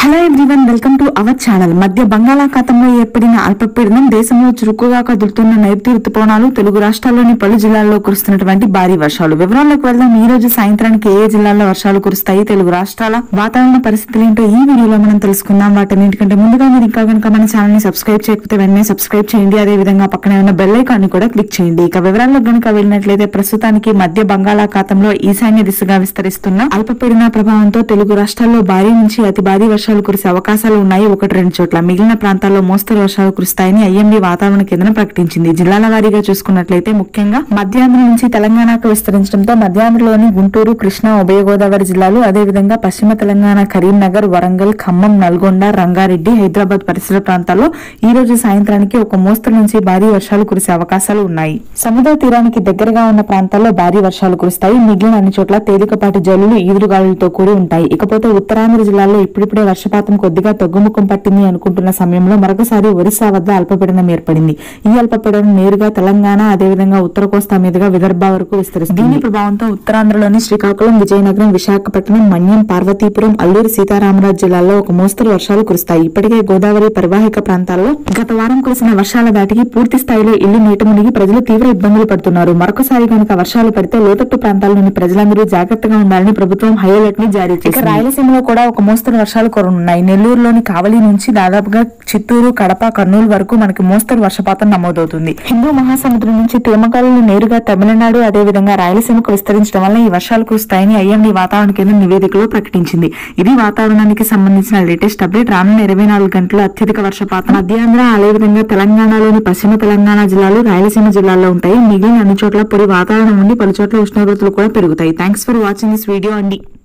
hello everyone welcome to our channel మధ్య బంగాళాఖాతంలో ఏర్పడిన అల్పపీడనం దేశంలో చురుకుగా కదులుతున్న నైరుతి రుతుపవనాలు తెలుగు రాష్ట్రాల్లోని పలు జిల్లాల్లో కురుస్తున్నటువంటి భారీ వర్షాలు వివరాల్లోకి వెళ్దాం ఈ రోజు సాయంత్రానికి ఏ ఏ జిల్లాల్లో వర్షాలు కురుస్తాయి తెలుగు రాష్ట్రాల వాతావరణ పరిస్థితులు ఏంటో ఈ వీడియోలో మనం తెలుసుకుందాం వాటన్నిటికంటే ముందుగా మీరు ఇంకా కనుక మన ఛానల్ ని సబ్స్క్రైబ్ చేయకపోతే వెంటనే సబ్స్క్రైబ్ చేయండి అదే విధంగా పక్కనే ఉన్న బెల్ ఐకాన్ ని కూడా క్లిక్ చేయండి ఇక వివరాల్లో గనుక వెళ్ళినట్లయితే ప్రస్తుతానికి మధ్య బంగాళాఖాతంలో ఈశాన్య దిశగా విస్తరిస్తున్న అల్పపీడన ప్రభావంతో తెలుగు రాష్ట్రాల్లో భారీ నుంచి అతి భారీ వర్షాలు కురిసే అవకాశాలు ఉన్నాయి ఒకటి రెండు చోట్ల మిగిలిన ప్రాంతాల్లో మోస్తరు వర్షాలు కురుస్తాయని ఐఎండీ వాతావరణ కేంద్రం ప్రకటించింది జిల్లాల వారీగా చూసుకున్నట్లయితే ముఖ్యంగా మధ్యాంధ్ర నుంచి తెలంగాణకు విస్తరించడంతో మధ్యాంధ్రలోని గుంటూరు కృష్ణా ఉభయ గోదావరి జిల్లాలు అదేవిధంగా పశ్చిమ తెలంగాణ కరీంనగర్ వరంగల్ ఖమ్మం నల్గొండ రంగారెడ్డి హైదరాబాద్ పరిసర ప్రాంతాల్లో ఈ రోజు సాయంత్రానికి ఒక మోస్తరు నుంచి భారీ వర్షాలు కురిసే అవకాశాలు ఉన్నాయి సముద్ర తీరానికి దగ్గరగా ఉన్న ప్రాంతాల్లో భారీ వర్షాలు కురుస్తాయి మిగిలిన అన్ని చోట్ల తేలికపాటి జల్లులు ఈదురుగాలులతో కూడి ఉంటాయి ఇకపోతే ఉత్తరాంధ్ర జిల్లాల్లో ఇప్పుడిప్పుడే వర్షపాతం కొద్దిగా తగ్గుముఖం పట్టింది అనుకుంటున్న సమయంలో మరొకసారి ఒరిస్సా వద్ద అల్పపీడనం ఏర్పడింది ఈ అల్పపీడనం నేరుగా తెలంగాణ అదేవిధంగా ఉత్తర కోస్తా మీదుగా విదర్భ వరకు విస్తరిస్తుంది దీని ప్రభావంతో ఉత్తరాంధ్రలోని శ్రీకాకుళం విజయనగరం విశాఖపట్నం మన్యం పార్వతీపురం అల్లూరు సీతారామరాజు జిల్లాల్లో ఒక మోస్తరు వర్షాలు కురుస్తాయి ఇప్పటికే గోదావరి పరివాహిక ప్రాంతాల్లో గత వారం కురిసిన వర్షాల దాటికి పూర్తి స్థాయిలో ఇల్లు నీట మునిగి ప్రజలు తీవ్ర ఇబ్బందులు పడుతున్నారు మరొకసారి కనుక వర్షాలు పడితే లోతట్టు ప్రాంతాల్లోని ప్రజలందరూ జాగ్రత్తగా ఉండాలని ప్రభుత్వం హై అలర్ట్ ని జారీ చేసింది రాయలసీమలో కూడా ఒక మోస్తరు వర్షాలు కురనున్నాయి నెల్లూరులోని కావలి నుంచి దాదాపుగా చిత్తూరు కడప కర్నూలు వరకు మనకి మోస్తరు వర్షపాతం నమోదవుతుంది హిందూ మహాసముద్రం నుంచి తిరుమకాలు నేరుగా తమిళనాడు అదేవిధంగా రాయలసీమకు విస్తరించడం వల్ల ఈ వర్షాలు కురుస్తాయని ఐఎండీ వాతావరణ కేంద్రం నివేదికలో ప్రకటించింది ఇది వాతావరణానికి సంబంధించిన లేటెస్ట్ అప్డేట్ రానున్న ఇరవై నాలుగు గంటల అత్యధిక వర్షపాతం మధ్యాంధ్ర అదేవిధంగా తెలంగాణలోని పశ్చిమ తెలంగాణ జిల్లాలు రాయలసీమ జిల్లాల్లో ఉంటాయి మిగిలిన అన్ని చోట్ల పొడి వాతావరణం ఉండి పలు చోట్ల ఉష్ణోగ్రతలు కూడా పెరుగుతాయి thanks for watching this video అండి